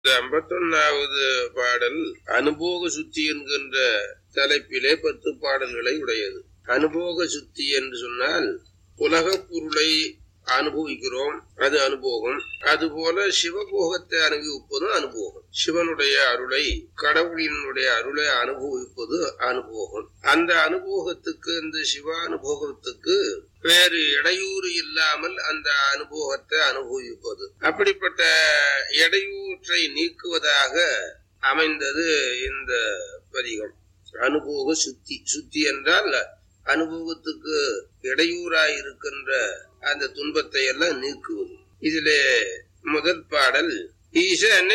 இந்த ஐம்பத்தொன்னாவது பாடல் அனுபோக சுத்தி என்கின்ற தலைப்பிலே பத்து பாடல்களை உடையது அனுபோக சுத்தி என்று சொன்னால் உலகப் பொருளை அனுபவிக்கிறோம் அது அனுபோகம் அதுபோல சிவபோகத்தை அனுபவிப்பதும் அனுபோகம் சிவனுடைய அருளை கடவுளினுடைய அருளை அனுபவிப்பது அனுபோகம் அந்த அனுபோகத்துக்கு இந்த சிவ அனுபோகத்துக்கு வேறு இடையூறு இல்லாமல் அந்த அனுபவத்தை அனுபவிப்பது அப்படிப்பட்ட இடையூற்றை நீக்குவதாக அமைந்தது இந்த பதிகம் அனுபவ சுத்தி சுத்தி என்றால் அனுபவத்துக்கு இடையூறாய் இருக்கின்ற அந்த துன்பத்தை எல்லாம் நீக்குவது இதிலே முதல் பாடல் ஈசனை